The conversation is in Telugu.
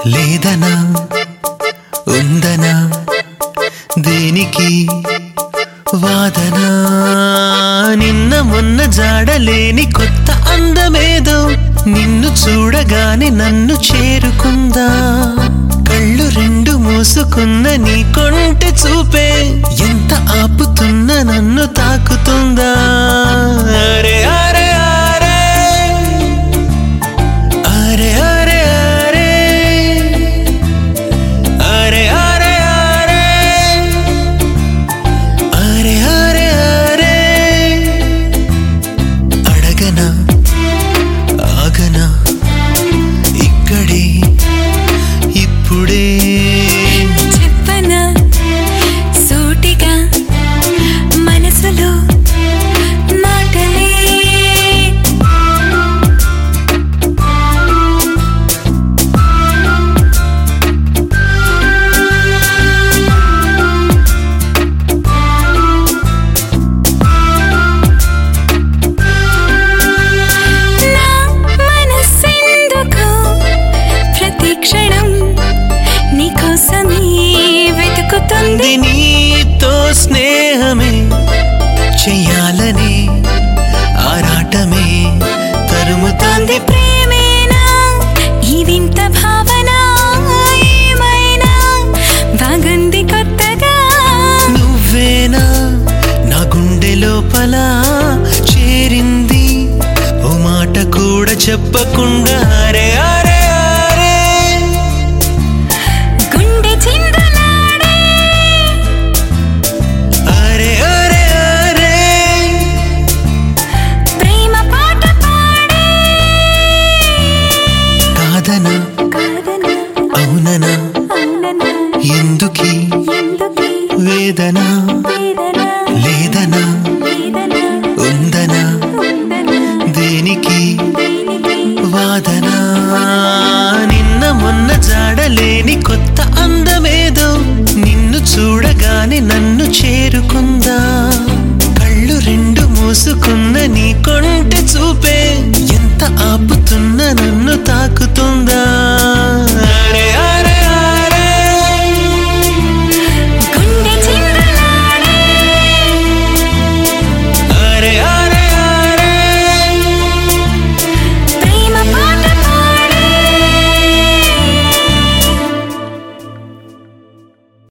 లేదనా ఉందనా దేనికి వాదనా నిన్న మొన్న జాడలేని కొత్త అందమేదో నిన్ను చూడగానే నన్ను చేరుకుందా కళ్ళు రెండు మూసుకున్న నీ కొంటె చూపే ఎంత ఆపుతున్న నన్ను తాకుతుందా అరే అరే అరే అరే అరే అరే అరే అరే అరే అరే అరే అడగనా ఆగనా ఇక్కడే ఇప్పుడే చెప్పనా సూటిగా మనసులో మాటలే నా మనసెందుకు ప్రతి క్షణం నీకోసమే వెతుకుతుంది అంది నీతో స్నేహమే చెయ్యాలని ఆరాటమే తరుముతోంది ప్రేమేనా ఈ వింత భావన ఏమైనా బాగుంది కొత్తగా నువ్వేనా నా గుండె లోపల చేరింది ఓ మాట కూడా చెప్పకుండా